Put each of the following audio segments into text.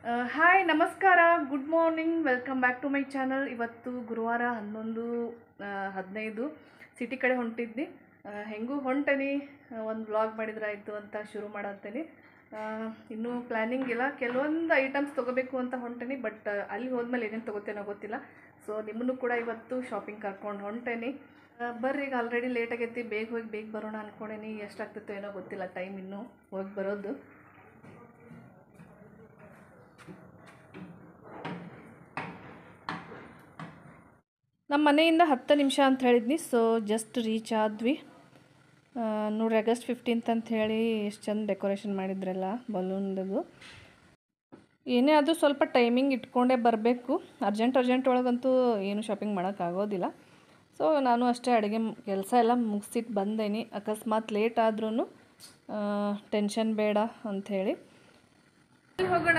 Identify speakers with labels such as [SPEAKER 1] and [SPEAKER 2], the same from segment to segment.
[SPEAKER 1] hi ನಮಸ್ಕಾರ good morning welcome back to my channel ಇವತ್ತು ಗುರುವಾರ ಹನ್ನೊಂದು ಆ, ಹದಿನೈದು ಸಿಟಿ ಕಡೆ ಹೊಂಟಿದ್ನಿ ಆ, ಹೆಂಗೂ ಹೊಂಟನಿ ಒಂದು ವ್ಲಾಗ್ ಮಾಡಿದ್ರಾಯ್ತು ಅಂತ ಶುರು ಮಾಡತ್ತೇನೆ ಇನ್ನೂ ಪ್ಲ್ಯಾನಿಂಗ್ ಇಲ್ಲ ಕೆಲವೊಂದು ಐಟಮ್ಸ್ ತೊಗೋಬೇಕು ಅಂತ ಹೊಂಟೇನಿ ಬಟ್ ಅಲ್ಲಿ ಹೋದ್ಮೇಲೆ ಏನೇನು ತೊಗೋತೇನೋ ಗೊತ್ತಿಲ್ಲ ಸೊ ನಿಮ್ಮನ್ನು ಕೂಡ ಇವತ್ತು ಶಾಪಿಂಗ್ ಕರ್ಕೊಂಡು ಹೊಂಟೇನಿ ಆ, ಬರ್ರಿ ಈಗ ಆಲ್ರೆಡಿ ಲೇಟ್ ಆಗೈತಿ ಬೇಗ ಹೋಗಿ ಬೇಗ ಬರೋಣ ಅಂದ್ಕೊಂಡೇನಿ ಎಷ್ಟಾಗ್ತೈತೋ ಏನೋ ಗೊತ್ತಿಲ್ಲ ಟೈಮ್ ಇನ್ನೂ ಹೋಗಿ ಬರೋದು ನಮ್ಮ ಮನೆಯಿಂದ ಹತ್ತು ನಿಮಿಷ ಅಂತ ಹೇಳಿದ್ನಿ ಸೊ ಜಸ್ಟ್ ರೀಚ್ ಆದ್ವಿ ಆ, ನೋಡ್ರಿ ಆಗಸ್ಟ್ ಫಿಫ್ಟೀನ್ತ್ ಅಂತ ಹೇಳಿ ಎಷ್ಟು ಚಂದ ಡೆಕೋರೇಷನ್ ಮಾಡಿದ್ರಲ್ಲ ಬಲೂನ್ದು ಏನೇ ಆದರೂ ಸ್ವಲ್ಪ ಟೈಮಿಂಗ್ ಇಟ್ಕೊಂಡೇ ಬರಬೇಕು ಅರ್ಜೆಂಟ್ ಅರ್ಜೆಂಟ್ ಒಳಗಂತೂ ಏನು ಶಾಪಿಂಗ್ ಮಾಡೋಕ್ಕಾಗೋದಿಲ್ಲ ಸೊ ನಾನು ಅಷ್ಟೇ ಅಡುಗೆ ಕೆಲಸ ಎಲ್ಲ ಮುಗಿಸಿಟ್ಟು ಬಂದೇನಿ ಅಕಸ್ಮಾತ್ ಲೇಟ್ ಆದ್ರೂ ಟೆನ್ಷನ್ ಬೇಡ ಅಂಥೇಳಿ ಹೋಗೋಣ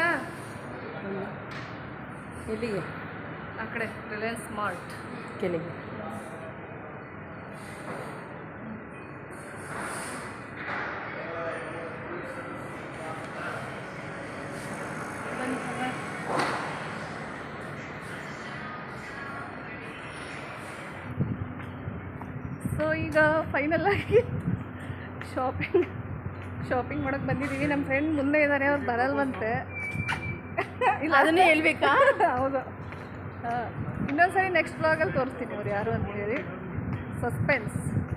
[SPEAKER 2] ಎಲ್ಲಿಗೆ
[SPEAKER 1] ಆ ಕಡೆ ರಿಲಯನ್ಸ್ ಮಾರ್ಟ್
[SPEAKER 2] ಕೆಳಗೆ
[SPEAKER 1] ಸೊ ಈಗ ಫೈನಲ್ ಆಗಿ ಶಾಪಿಂಗ್ ಶಾಪಿಂಗ್ ಮಾಡಕ್ಕೆ ಬಂದಿದ್ದೀವಿ ನಮ್ಮ ಫ್ರೆಂಡ್ ಮುಂದೆ ಇದ್ದಾರೆ ಅವ್ರು ಬರಲ್ವಂತೆ ಇಲ್ಲ
[SPEAKER 2] ಅದನ್ನೇ ಹೇಳ್ಬೇಕಾ
[SPEAKER 1] ಹೌದು ಆ, ಇನ್ನೊಂದ್ಸರಿ ನೆಕ್ಸ್ಟ್ ಬ್ಲಾಗಲ್ಲಿ ತೋರಿಸ್ತೀನಿ ಅವ್ರು ಯಾರು ಅಂತ ಹೇಳಿ ಸಸ್ಪೆನ್ಸ್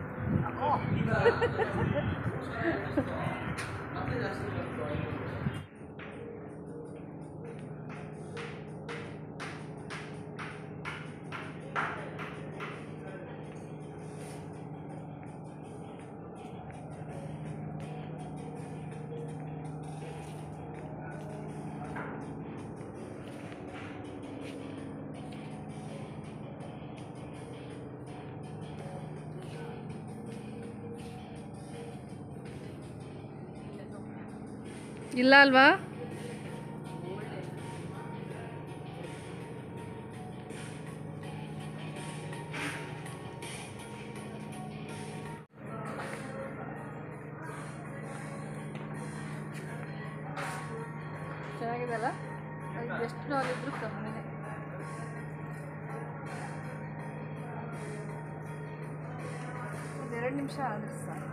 [SPEAKER 1] ಇಲ್ಲ ಅಲ್ವಾ ಚೆನ್ನಾಗಿದೆಲ್ಲ ಎಷ್ಟು ನಾಲಿದ್ರು ಕಮ್ಮಿನೇ ಎರಡು ನಿಮಿಷ ಆದ್ರೆ ಸಾಕು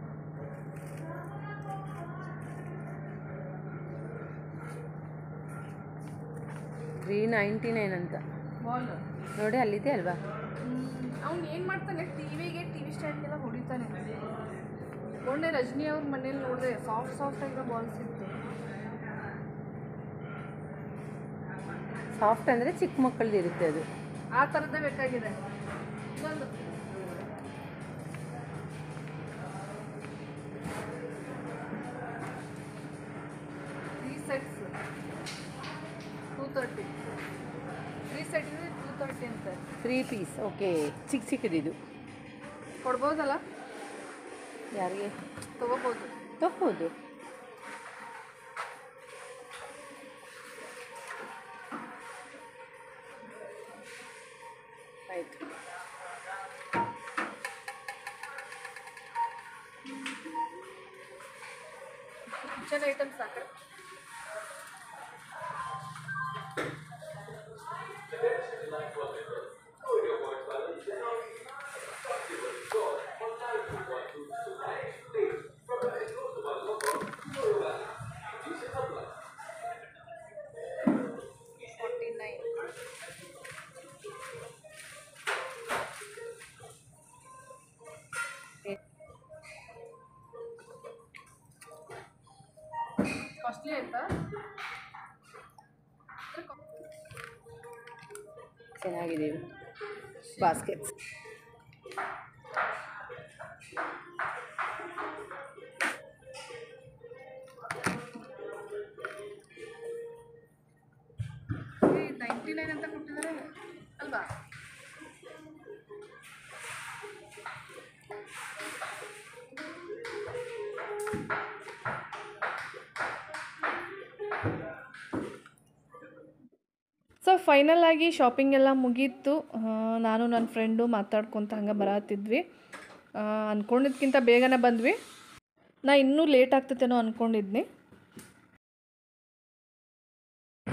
[SPEAKER 2] ತ್ರೀ ನೈಂಟಿ ನೈನ್ ಅಂತ
[SPEAKER 1] ಬಾಲ್
[SPEAKER 2] ನೋಡಿ ಅಲ್ಲಿದೆ ಅಲ್ವಾ
[SPEAKER 1] ಅವ್ನು ಏನು ಮಾಡ್ತಾನೆ ಟಿವಿಗೆ ಟಿ ವಿ ಸ್ಟ್ಯಾಂಡ್ಗೆಲ್ಲ ಹೊಡಿತಾನೆ ಮೊನ್ನೆ ರಜನಿ ಅವ್ರ ಮನೇಲಿ ನೋಡಿದೆ ಸಾಫ್ಟ್ ಸಾಫ್ಟ್ ಆಗಿರೋ ಬಾಲ್ಸ್ ಇತ್ತು
[SPEAKER 2] ಸಾಫ್ಟ್ ಅಂದರೆ ಚಿಕ್ಕ ಮಕ್ಕಳದ್ದು ಇರುತ್ತೆ ಅದು
[SPEAKER 1] ಆ ಥರದ್ದೇ ಬೇಕಾಗಿದೆ ಇನ್ನೊಂದು three sets two thirty three set two thirty ಅಂತ
[SPEAKER 2] ತ್ರೀ ಪೀಸ್ ಓಕೆ ಚಿಕ್ಕ ಚಿಕ್ಕದಿದು
[SPEAKER 1] ಕೊಡ್ಬೋದಲ್ಲ
[SPEAKER 2] ಯಾರಿಗೆ
[SPEAKER 1] ತೊಗೋಬೋದು
[SPEAKER 2] ತಗೋಬೋದು ಆಯಿತು
[SPEAKER 1] ಕಿಚನ್ ಐಟಮ್ಸ್ ಸಾಕು ಕಾಸ್ಟ್ಲಿ ಆಯ್ತಾ
[SPEAKER 2] ಚೆನ್ನಾಗಿದೆ ಇದು ಬಾಸ್ಕೆಟ್ಸ್
[SPEAKER 1] ನೈಂಟಿ ನೈನ್ ಅಂತ ಕೊಟ್ಟಿದ್ದಾರೆ ಅಲ್ವಾ ಸೊ ಫೈನಲ್ ಆಗಿ ಶಾಪಿಂಗ್ ಎಲ್ಲ ಮುಗೀತು ಆ, ನಾನು ನನ್ನ ಫ್ರೆಂಡು ಮಾತಾಡ್ಕೊತ ಹಂಗೆ ಬರತ್ತಿದ್ವಿ ಅಂದ್ಕೊಂಡಿದ್ಕಿಂತ ಬೇಗನೆ ಬಂದ್ವಿ ನಾ ಇನ್ನೂ ಲೇಟ್ ಆಗ್ತೈತೇನೋ ಅಂದ್ಕೊಂಡಿದ್ನಿ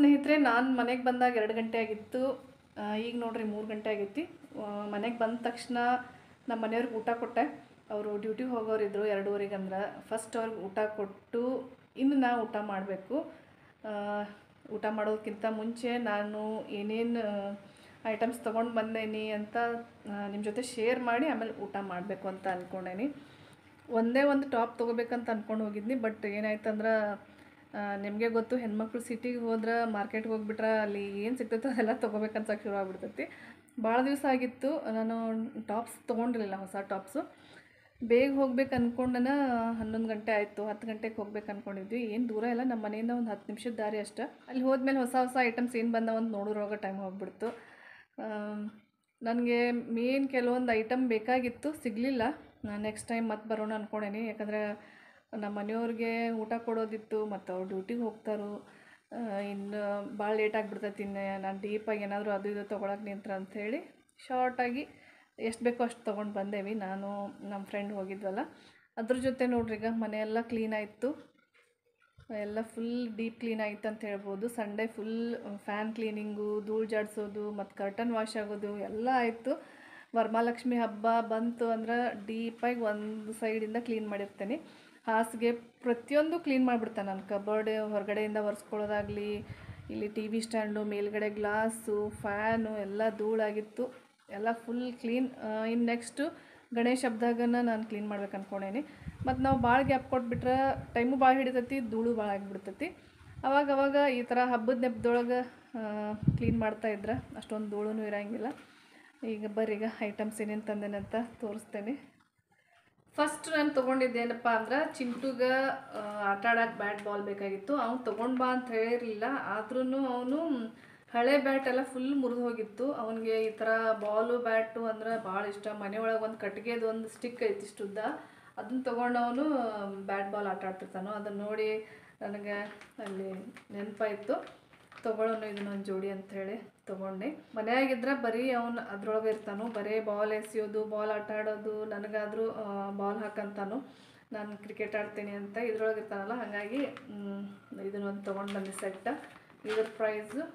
[SPEAKER 1] ಸ್ನೇಹಿತರೆ ನಾನು ಮನೆಗೆ ಬಂದಾಗ ಎರಡು ಗಂಟೆ ಆಗಿತ್ತು ಆ, ಈಗ ನೋಡ್ರಿ ಮೂರು ಗಂಟೆ ಆಗೈತಿ ಮನೆಗೆ ಬಂದ ತಕ್ಷಣ ನಮ್ಮ ಮನೆಯವ್ರಿಗೆ ಊಟ ಕೊಟ್ಟೆ ಅವರು ಡ್ಯೂಟಿಗೆ ಹೋಗೋರಿದ್ರು ಎರಡೂವರೆಗೆ ಅಂದ್ರೆ ಫಸ್ಟ್ ಅವ್ರಿಗೆ ಊಟ ಕೊಟ್ಟು ಇನ್ನು ನಾ ಊಟ ಮಾಡಬೇಕು ಊಟ ಮಾಡೋದಕ್ಕಿಂತ ಮುಂಚೆ ನಾನು ಏನೇನು ಐಟಮ್ಸ್ ತೊಗೊಂಡು ಬಂದೇನಿ ಅಂತ ನಿಮ್ಮ ಜೊತೆ ಶೇರ್ ಮಾಡಿ ಆಮೇಲೆ ಊಟ ಮಾಡಬೇಕು ಅಂತ ಅಂದ್ಕೊಂಡೇನಿ ಒಂದೇ ಒಂದು ಟಾಪ್ ತೊಗೋಬೇಕಂತ ಅಂದ್ಕೊಂಡು ಹೋಗಿದ್ನಿ ಬಟ್ ಏನಾಯ್ತಂದ್ರೆ ನಿಮಗೆ ಗೊತ್ತು ಹೆಣ್ಮಕ್ಳು ಸಿಟಿಗೆ ಹೋದ್ರೆ ಮಾರ್ಕೆಟ್ಗೆ ಹೋಗ್ಬಿಟ್ರೆ ಅಲ್ಲಿ ಏನು ಸಿಗ್ತೈತೋ ಅದೆಲ್ಲ ತೊಗೋಬೇಕಂತ ಶುರು ಆಗ್ಬಿಡ್ತೈತಿ ಭಾಳ ದಿವಸ ಆಗಿತ್ತು ನಾನು ಟಾಪ್ಸ್ ತೊಗೊಂಡಿರಲಿಲ್ಲ ಹೊಸ ಟಾಪ್ಸು ಬೇಗ ಹೋಗ್ಬೇಕು ಅಂದ್ಕೊಂಡನ ಹನ್ನೊಂದು ಗಂಟೆ ಆಯಿತು ಹತ್ತು ಗಂಟೆಗೆ ಹೋಗ್ಬೇಕು ಅಂದ್ಕೊಂಡಿದ್ವಿ ಏನು ದೂರ ಇಲ್ಲ ನಮ್ಮ ಮನೆಯಿಂದ ಒಂದು ಹತ್ತು ನಿಮಿಷದ ದಾರಿ ಅಷ್ಟೇ ಅಲ್ಲಿ ಹೋದ್ಮೇಲೆ ಹೊಸ ಹೊಸ ಐಟಮ್ಸ್ ಏನು ಬಂದಾವ ಅಂತ ನೋಡೋದ್ರೊಳಗೆ ಟೈಮ್ ಹೋಗ್ಬಿಡ್ತು ನನಗೆ ಮೇನ್ ಕೆಲವೊಂದು ಐಟಮ್ ಬೇಕಾಗಿತ್ತು ಸಿಗಲಿಲ್ಲ ನೆಕ್ಸ್ಟ್ ಟೈಮ್ ಮತ್ತೆ ಬರೋಣ ಅಂದ್ಕೊಂಡೇನಿ ಯಾಕಂದರೆ ನಮ್ಮ ಮನೆಯವ್ರಿಗೆ ಊಟ ಕೊಡೋದಿತ್ತು ಮತ್ತು ಅವ್ರು ಡ್ಯೂಟಿಗೆ ಹೋಗ್ತಾರೋ ಇನ್ನು ಭಾಳ ಲೇಟ್ ಆಗಿಬಿಡ್ತೈತಿ ಇನ್ನು ನಾನು ಡೀಪಾಗಿ ಏನಾದರೂ ಅದು ಇದು ತೊಗೊಳಕ್ಕೆ ನಿಂತ್ರ ಅಂಥೇಳಿ ಶಾರ್ಟಾಗಿ ಎಷ್ಟು ಬೇಕೋ ಅಷ್ಟು ತೊಗೊಂಡು ಬಂದೇವಿ ನಾನು ನಮ್ಮ ಫ್ರೆಂಡ್ ಹೋಗಿದ್ವಲ್ಲ ಅದ್ರ ಜೊತೆ ನೋಡ್ರಿ ಈಗ ಮನೆಯೆಲ್ಲ ಕ್ಲೀನ್ ಆಯಿತು ಎಲ್ಲ ಫುಲ್ ಡೀಪ್ ಕ್ಲೀನ್ ಆಯ್ತು ಅಂತ ಹೇಳ್ಬೋದು ಸಂಡೇ ಫುಲ್ ಫ್ಯಾನ್ ಕ್ಲೀನಿಂಗು ಧೂಳು ಜಾಡಿಸೋದು ಮತ್ತು ಕರ್ಟನ್ ವಾಶ್ ಆಗೋದು ಎಲ್ಲ ಆಯಿತು ವರಮಹಾಲಕ್ಷ್ಮಿ ಹಬ್ಬ ಬಂತು ಅಂದ್ರೆ ಡೀಪಾಗಿ ಒಂದು ಸೈಡಿಂದ ಕ್ಲೀನ್ ಮಾಡಿರ್ತೇನೆ ಹಾಸಿಗೆ ಪ್ರತಿಯೊಂದು ಕ್ಲೀನ್ ಮಾಡಿಬಿಡ್ತೇನೆ ನಾನು ಕಬರ್ಡ್ ಹೊರಗಡೆಯಿಂದ ಒರೆಸ್ಕೊಳ್ಳೋದಾಗಲಿ ಇಲ್ಲಿ ಟಿ ವಿ ಸ್ಟ್ಯಾಂಡು ಮೇಲ್ಗಡೆ ಗ್ಲಾಸು ಫ್ಯಾನು ಎಲ್ಲ ಧೂಳಾಗಿತ್ತು ಎಲ್ಲ ಫುಲ್ ಕ್ಲೀನ್ ಇನ್ನು ನೆಕ್ಸ್ಟು ಗಣೇಶ ಹಬ್ದಾಗನ ನಾನು ಕ್ಲೀನ್ ಮಾಡ್ಬೇಕು ಅಂದ್ಕೊಂಡೇನಿ ಮತ್ತು ನಾವು ಭಾಳ ಗ್ಯಾಪ್ ಕೊಟ್ಬಿಟ್ರೆ ಟೈಮು ಭಾಳ ಹಿಡಿತೈತಿ ಧೂಳು ಭಾಳ ಆಗಿಬಿಡ್ತೈತಿ ಅವಾಗ ಅವಾಗ ಈ ಥರ ಹಬ್ಬದ ನೆಪದೊಳಗೆ ಕ್ಲೀನ್ ಮಾಡ್ತಾ ಇದ್ರೆ ಅಷ್ಟೊಂದು ಧೂಳು ಇರೋಂಗಿಲ್ಲ ಈಗ ಬರ್ರಿ ಈಗ ಐಟಮ್ಸ್ ಏನೇನು ತಂದೇನಂತ ತೋರಿಸ್ತೇನೆ ಫಸ್ಟ್ ನಾನು ತೊಗೊಂಡಿದ್ದೇನಪ್ಪ ಅಂದ್ರೆ ಚಿಂಟುಗೆ ಆಟ ಆಡೋಕೆ ಬ್ಯಾಟ್ ಬಾಲ್ ಬೇಕಾಗಿತ್ತು ಅವ್ನು ತೊಗೊಂಡು ಬಾ ಅಂತ ಹೇಳಿರಲಿಲ್ಲ ಆದ್ರೂ ಅವನು ಹಳೆ ಬ್ಯಾಟ್ ಎಲ್ಲ ಫುಲ್ ಮುರಿದು ಹೋಗಿತ್ತು ಅವನಿಗೆ ಈ ಥರ ಬಾಲು ಬ್ಯಾಟು ಅಂದ್ರೆ ಭಾಳ ಇಷ್ಟ ಮನೆಯೊಳಗೆ ಒಂದು ಕಟ್ಟಿಗೆದು ಒಂದು ಸ್ಟಿಕ್ ಐತಿ ಇಷ್ಟುದ್ದ ಅದನ್ನ ತೊಗೊಂಡು ಅವನು ಬ್ಯಾಟ್ ಬಾಲ್ ಆಟ ಆಡ್ತಿರ್ತಾನೋ ಅದನ್ನು ನೋಡಿ ನನಗೆ ಅಲ್ಲಿ ನೆನಪಾಯಿತು ತೊಗೊಳ್ಳೋನು ಇದನ್ನೊಂದು ಜೋಡಿ ಅಂಥೇಳಿ ತೊಗೊಂಡೆ ಮನೆಯಾಗಿದ್ರೆ ಬರೀ ಅವನು ಅದ್ರೊಳಗೆ ಇರ್ತಾನು ಬರೀ ಬಾಲ್ ಎಸೆಯೋದು ಬಾಲ್ ಆಟ ಆಡೋದು ನನಗಾದರೂ ಬಾಲ್ ಹಾಕಂತಾನು ನಾನು ಕ್ರಿಕೆಟ್ ಆಡ್ತೀನಿ ಅಂತ ಇದ್ರೊಳಗೆ ಇರ್ತಾನಲ್ಲ ಹಾಗಾಗಿ ಮ್, ಇದನ್ನೊಂದು ತೊಗೊಂಡು ಬಂದೆ ಸೆಟ್ಟ ಇದ್ರ ಪ್ರೈಸು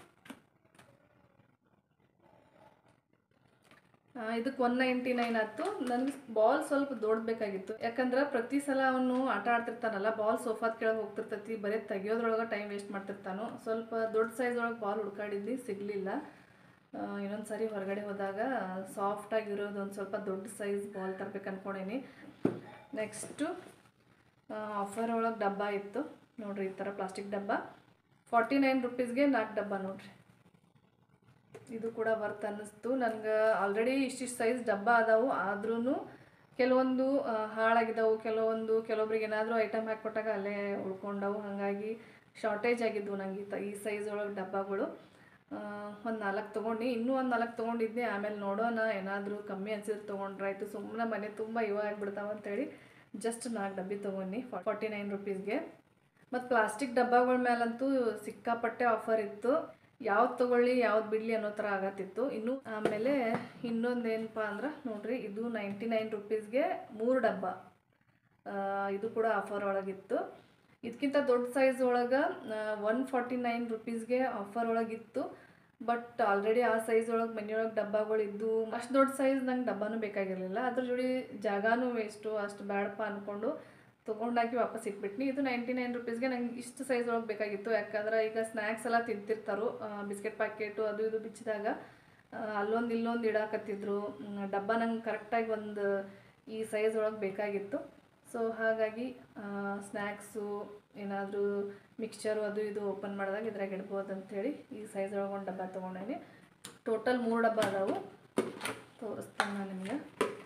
[SPEAKER 1] ಇದಕ್ಕೆ ಒನ್ ನೈಂಟಿ ನೈನ್ ಆಯ್ತು ನನಗೆ ಬಾಲ್ ಸ್ವಲ್ಪ ದೊಡ್ಡ ಬೇಕಾಗಿತ್ತು ಯಾಕಂದ್ರೆ ಪ್ರತಿ ಸಲ ಅವನು ಆಟ ಆಡ್ತಿರ್ತಾನಲ್ಲ ಬಾಲ್ ಸೋಫಾದ ಕೆಳಗೆ ಹೋಗ್ತಿರ್ತೈತಿ ಬರೀ ತೆಗಿಯೋದ್ರೊಳಗೆ ಟೈಮ್ ವೇಸ್ಟ್ ಮಾಡ್ತಿರ್ತಾನು ಸ್ವಲ್ಪ ದೊಡ್ಡ ಸೈಜ್ ಒಳಗೆ ಬಾಲ್ ಹುಡ್ಕಾಡಿದ್ವಿ ಸಿಗಲಿಲ್ಲ ಇನ್ನೊಂದು ಸರಿ ಹೊರಗಡೆ ಹೋದಾಗ ಸಾಫ್ಟಾಗಿರೋದು ಒಂದು ಸ್ವಲ್ಪ ದೊಡ್ಡ ಸೈಜ್ ಬಾಲ್ ತರ್ಬೇಕು ಅಂದ್ಕೊಂಡೇನಿ ನೆಕ್ಸ್ಟು ಆಫರ್ ಒಳಗೆ ಡಬ್ಬ ಇತ್ತು ನೋಡ್ರಿ ಈ ಥರ ಪ್ಲಾಸ್ಟಿಕ್ ಡಬ್ಬ ಫಾರ್ಟಿ ನೈನ್ ರುಪೀಸ್ಗೆ ನಾಲ್ಕು ಡಬ್ಬ ನೋಡ್ರಿ ಇದು ಕೂಡ ವರ್ತ್ ಅನ್ನಿಸ್ತು ನನಗೆ ಆಲ್ರೆಡಿ ಇಷ್ಟಿಷ್ಟು ಸೈಜ್ ಡಬ್ಬ ಅದಾವು ಆದ್ರೂ ಕೆಲವೊಂದು ಆ, ಹಾಳಾಗಿದ್ದಾವು ಕೆಲವೊಂದು ಕೆಲವೊಬ್ರಿಗೆ ಏನಾದರೂ ಐಟಮ್ ಹಾಕ್ಕೊಟ್ಟಾಗ ಅಲ್ಲೇ ಉಳ್ಕೊಂಡವು ಹಾಗಾಗಿ ಶಾರ್ಟೇಜ್ ಆಗಿದ್ವು ನಂಗೆ ಈ ತ ಈ ಸೈಜ್ ಒಳಗೆ ಡಬ್ಬಗಳು ಒಂದು ನಾಲ್ಕು ತೊಗೊಂಡು ಇನ್ನೂ ಒಂದು ನಾಲ್ಕು ತೊಗೊಂಡಿದ್ದೆ ಆಮೇಲೆ ನೋಡೋಣ ಏನಾದರೂ ಕಮ್ಮಿ ಅನ್ಸಿದ್ರೆ ತೊಗೊಂಡ್ರಾಯ್ತು ಸುಮ್ಮನೆ ಮನೆ ತುಂಬ ಇವ ಆಗಿಬಿಡ್ತಾವ ಅಂತೇಳಿ ಜಸ್ಟ್ ನಾಲ್ಕು ಡಬ್ಬಿ ತೊಗೊಂಡು ಫಾರ್ಟಿ ನೈನ್ ರುಪೀಸ್ಗೆ ಮತ್ತು ಪ್ಲಾಸ್ಟಿಕ್ ಡಬ್ಬಗಳ ಮೇಲಂತೂ ಸಿಕ್ಕಾಪಟ್ಟೆ ಆಫರ್ ಇತ್ತು ಯಾವ್ದು ತೊಗೊಳ್ಳಿ ಯಾವ್ದು ಬಿಡಲಿ ಅನ್ನೋ ಥರ ಆಗತ್ತಿತ್ತು ಇನ್ನು ಆಮೇಲೆ ಇನ್ನೊಂದು ಏನಪ್ಪ ಅಂದ್ರೆ ನೋಡ್ರಿ ಇದು ನೈಂಟಿ ನೈನ್ ರುಪೀಸ್ಗೆ ಮೂರು ಡಬ್ಬ ಆ, ಇದು ಕೂಡ ಆಫರ್ ಒಳಗಿತ್ತು ಇದಕ್ಕಿಂತ ದೊಡ್ಡ ಸೈಜ್ ಒಳಗೆ ಒನ್ ಫಾರ್ಟಿ ನೈನ್ ರುಪೀಸ್ಗೆ ಆಫರ್ ಒಳಗಿತ್ತು ಬಟ್ ಆಲ್ರೆಡಿ ಆ ಸೈಜ್ ಒಳಗೆ ಮನೆಯೊಳಗೆ ಡಬ್ಬಗಳು ಇದ್ದು ಅಷ್ಟು ದೊಡ್ಡ ಸೈಜ್ ನಂಗೆ ಡಬ್ಬನೂ ಬೇಕಾಗಿರಲಿಲ್ಲ ಅದ್ರ ಜೋಡಿ ಜಾಗಾನೂ ವೇಸ್ಟು ಅಷ್ಟು ಬೇಡಪ್ಪ ಅಂದ್ಕೊಂಡು ತೊಗೊಂಡಾಕಿ ವಾಪಸ್ ಇಟ್ಬಿಟ್ನಿ ಇದು ನೈಂಟಿ ನೈನ್ ರುಪೀಸ್ಗೆ ನಂಗೆ ಇಷ್ಟು ಸೈಜ್ ಒಳಗೆ ಬೇಕಾಗಿತ್ತು ಯಾಕಂದ್ರೆ ಈಗ ಸ್ನ್ಯಾಕ್ಸ್ ಎಲ್ಲ ತಿಂತಿರ್ತಾರೋ ಬಿಸ್ಕೆಟ್ ಪ್ಯಾಕೆಟು ಅದು ಇದು ಬಿಚ್ಚಿದಾಗ ಆ, ಅಲ್ಲೊಂದು ಇಲ್ಲೊಂದು ಇಡಾಕತ್ತಿದ್ರು ಮ್, ಡಬ್ಬ ನಂಗೆ ಕರೆಕ್ಟಾಗಿ ಒಂದು ಈ ಸೈಜ್ ಒಳಗೆ ಬೇಕಾಗಿತ್ತು ಸೊ ಹಾಗಾಗಿ ಸ್ನ್ಯಾಕ್ಸು ಏನಾದರೂ ಮಿಕ್ಸ್ಚರು ಅದು ಇದು ಓಪನ್ ಮಾಡಿದಾಗ ಇದ್ರಾಗ ಇಡ್ಬೋದು ಅಂಥೇಳಿ ಈ ಸೈಜ್ ಒಳಗೆ ಒಂದು ಡಬ್ಬ ತೊಗೊಂಡೇನಿ ಟೋಟಲ್ ಮೂರು ಡಬ್ಬ ಅದಾವು ತೋರಿಸ್ತೇನೆ ನಾನು ನಿಮಗೆ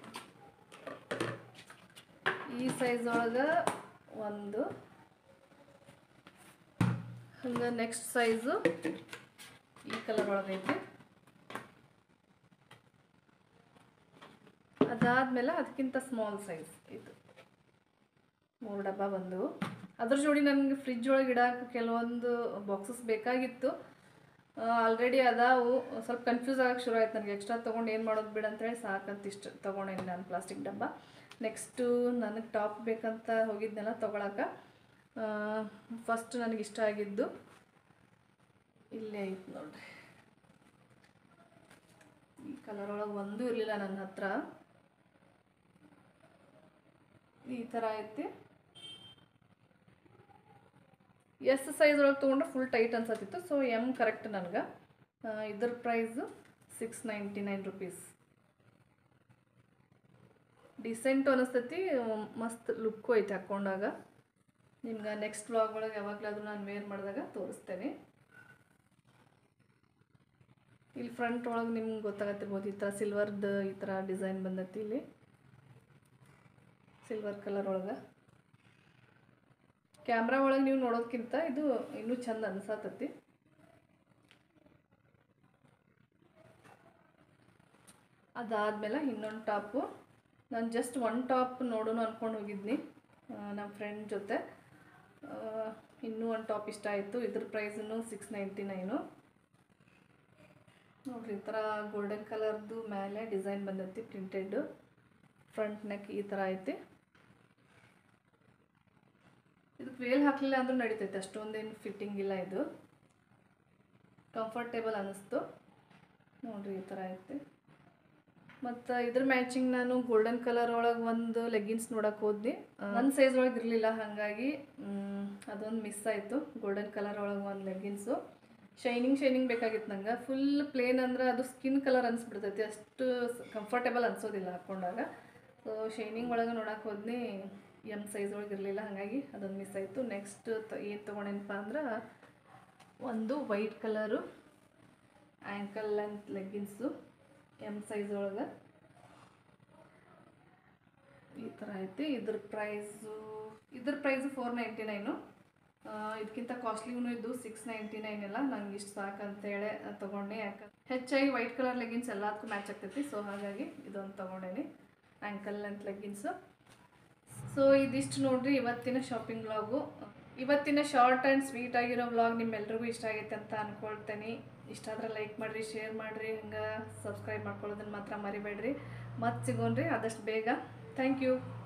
[SPEAKER 1] ಈ ಸೈಜ್ ಒಳಗೆ ಒಂದು ಹಂಗೆ ನೆಕ್ಸ್ಟ್ ಸೈಜು ಈ ಕಲರ್ ಒಳಗೈತಿ ಅದಾದಮೇಲೆ ಅದಕ್ಕಿಂತ ಸ್ಮಾಲ್ ಸೈಜ್ ಇದು ಮೂರು ಡಬ್ಬ ಬಂದವು ಅದ್ರ ಜೋಡಿ ನನಗೆ ಫ್ರಿಜ್ ಒಳಗೆ ಇಡಕ್ಕೆ ಕೆಲವೊಂದು ಬಾಕ್ಸಸ್ ಬೇಕಾಗಿತ್ತು ಆಲ್ರೆಡಿ ಅದಾವು ಸ್ವಲ್ಪ ಕನ್ಫ್ಯೂಸ್ ಆಗಕ್ಕೆ ಶುರು ಆಯ್ತು ನನಗೆ ಎಕ್ಸ್ಟ್ರಾ ತೊಗೊಂಡು ಏನು ಮಾಡೋದು ಬಿಡು ಅಂತೇಳಿ ಸಾಕಂತ ಇಷ್ಟು ತೊಗೊಂಡೇನಿ ನಾನು ಪ್ಲಾಸ್ಟಿಕ್ ಡಬ್ಬ ನೆಕ್ಸ್ಟು ನನಗೆ ಟಾಪ್ ಬೇಕಂತ ಹೋಗಿದ್ನೆಲ್ಲ ತೊಗೊಳಕ್ಕೆ ಫಸ್ಟ್ ನನಗೆ ಇಷ್ಟ ಆಗಿದ್ದು ಇಲ್ಲೇ ಐತೆ ನೋಡ್ರಿ ಈ ಕಲರ್ ಒಳಗೆ ಒಂದೂ ಇರಲಿಲ್ಲ ನನ್ನ ಹತ್ರ ಈ ಥರ ಐತಿ ಎಸ್ ಸೈಜ್ ಒಳಗೆ ತೊಗೊಂಡ್ರೆ ಫುಲ್ ಟೈಟ್ ಅನ್ಸತ್ತಿತ್ತು ಸೊ ಎಮ್ ಕರೆಕ್ಟ್ ನನಗೆ ಇದ್ರ price six ninety nine rupees decent ಅನಿಸ್ತೈತಿ ಮಸ್ತ್ ಲುಕ್ಕು ಐತಿ ಹಾಕ್ಕೊಂಡಾಗ ನಿಮ್ಗೆ ನೆಕ್ಸ್ಟ್ ವ್ಲಾಗ್ ಒಳಗೆ ಯಾವಾಗಲಾದ್ರೂ ನಾನು ವೇರ್ ಮಾಡಿದಾಗ ತೋರಿಸ್ತೇನೆ ಇಲ್ಲಿ ಫ್ರಂಟ್ ಒಳಗೆ ನಿಮ್ಗೆ ಗೊತ್ತಾಗತ್ತಿರ್ಬೋದು ಈ ಥರ ಸಿಲ್ವರ್ದು ಈ ಥರ ಡಿಸೈನ್ ಬಂದೈತಿ ಇಲ್ಲಿ ಸಿಲ್ವರ್ ಕಲರ್ ಒಳಗೆ ಕ್ಯಾಮ್ರಾ ಒಳಗೆ ನೀವು ನೋಡೋದಕ್ಕಿಂತ ಇದು ಇನ್ನೂ ಚಂದ ಅನ್ಸತ್ತತಿ ಅದಾದಮೇಲೆ ಇನ್ನೊಂದು ಟಾಪು ನಾನು ಜಸ್ಟ್ ಒನ್ ಟಾಪ್ ನೋಡೋಣ ಅಂದ್ಕೊಂಡು ಹೋಗಿದ್ನಿ ಆ, ನಮ್ಮ ಫ್ರೆಂಡ್ ಜೊತೆ ಆ, ಇನ್ನೂ ಒಂದು ಟಾಪ್ ಇಷ್ಟ ಆಯಿತು ಇದ್ರ ಪ್ರೈಸನ್ನು ಸಿಕ್ಸ್ ನೈಂಟಿ ನೈನು ನೋಡ್ರಿ ಈ ಥರ ಗೋಲ್ಡನ್ ಕಲರ್ದು ಮೇಲೆ ಡಿಸೈನ್ ಬಂದೈತಿ ಪ್ರಿಂಟೆಡ್ ಫ್ರಂಟ್ ನೆಕ್ ಈ ಥರ ಐತಿ ಇದಕ್ಕೆ ವೇಲ್ ಹಾಕಲಿಲ್ಲ ಅಂದ್ರೂ ನಡೀತೈತೆ ಅಷ್ಟೊಂದೇನು ಫಿಟ್ಟಿಂಗ್ ಇಲ್ಲ ಇದು ಕಂಫರ್ಟೇಬಲ್ ಅನ್ನಿಸ್ತು ನೋಡ್ರಿ ಈ ಥರ ಐತಿ ಮತ್ತು ಇದ್ರ ಮ್ಯಾಚಿಂಗ್ ನಾನು ಗೋಲ್ಡನ್ ಕಲರ್ ಒಳಗೆ ಒಂದು ಲೆಗ್ಗಿನ್ಸ್ ನೋಡಕ್ಕೆ ಹೋದ್ನಿ ನನ್ನ ಸೈಜ್ ಒಳಗೆ ಇರಲಿಲ್ಲ ಹಾಗಾಗಿ ಮ್, ಅದೊಂದು ಮಿಸ್ ಆಯಿತು ಗೋಲ್ಡನ್ ಕಲರ್ ಒಳಗೆ ಒಂದು ಲೆಗ್ಗಿನ್ಸು ಶೈನಿಂಗ್ ಶೈನಿಂಗ್ ಬೇಕಾಗಿತ್ತು ನಂಗೆ ಫುಲ್ ಪ್ಲೇನ್ ಅಂದ್ರೆ ಅದು ಸ್ಕಿನ್ ಕಲರ್ ಅನಿಸ್ಬಿಡ್ತೈತಿ ಅಷ್ಟು ಕಂಫರ್ಟೇಬಲ್ ಅನ್ಸೋದಿಲ್ಲ ಹಾಕ್ಕೊಂಡಾಗ ಸೊ ಶೈನಿಂಗ್ ಒಳಗೆ ನೋಡಕ್ಕೆ ಹೋದ್ನಿ ಎಮ್ ಸೈಜ್ ಒಳಗೆ ಇರಲಿಲ್ಲ ಹಾಗಾಗಿ ಅದೊಂದು ಮಿಸ್ ಆಯಿತು ನೆಕ್ಸ್ಟ್ ಏನು ತೊಗೊಂಡೇನಪ್ಪ ಅಂದ್ರೆ ಒಂದು white colour ankle length leggings M size ಒಳಗೆ ಈ ಥರ ಐತಿ ಇದ್ರ ಪ್ರೈಸು ಇದ್ರ ಪ್ರೈಸು ಫೋರ್ ನೈಂಟಿ ನೈನು ಇದಕ್ಕಿಂತ ಕಾಸ್ಟ್ಲಿಗೂ ಇದ್ದು ಸಿಕ್ಸ್ ನೈಂಟಿ ನೈನ್ ಎಲ್ಲ ನಂಗೆ ಇಷ್ಟು ಸಾಕಂತೇಳಿ ತೊಗೊಂಡೆ ಯಾಕಂದ್ರೆ ಹೆಚ್ಚಾಗಿ ವೈಟ್ ಕಲರ್ ಲೆಗಿನ್ಸ್ ಎಲ್ಲದಕ್ಕೂ ಮ್ಯಾಚ್ ಆಗ್ತೈತಿ ಸೊ ಹಾಗಾಗಿ ಇದೊಂದು ತೊಗೊಂಡೇನಿ ಆ್ಯಂಕಲ್ ಲೆಂತ್ ಲೆಗ್ಗಿನ್ಸು ಸೊ ಇದಿಷ್ಟು ನೋಡ್ರಿ ಇವತ್ತಿನ ಶಾಪಿಂಗ್ ವ್ಲಾಗು ಇವತ್ತಿನ ಶಾರ್ಟ್ ಆ್ಯಂಡ್ ಸ್ವೀಟ್ ಆಗಿರೋ ವ್ಲಾಗ್ ನಿಮ್ಮೆಲ್ರಿಗೂ ಇಷ್ಟ ಆಗೈತೆ ಅಂತ ಅಂದ್ಕೊಳ್ತೇನೆ ಇಷ್ಟ ಆದ್ರೆ ಲೈಕ್ ಮಾಡಿರಿ ಶೇರ್ ಮಾಡಿರಿ ಹಂಗೆ ಸಬ್ಸ್ಕ್ರೈಬ್ ಮಾಡ್ಕೊಳ್ಳೋದನ್ನ ಮಾತ್ರ ಮರಿಬೇಡ್ರಿ ಮತ್ತೆ ಸಿಗೋಣ್ರಿ ಆದಷ್ಟು ಬೇಗ ಥ್ಯಾಂಕ್ ಯು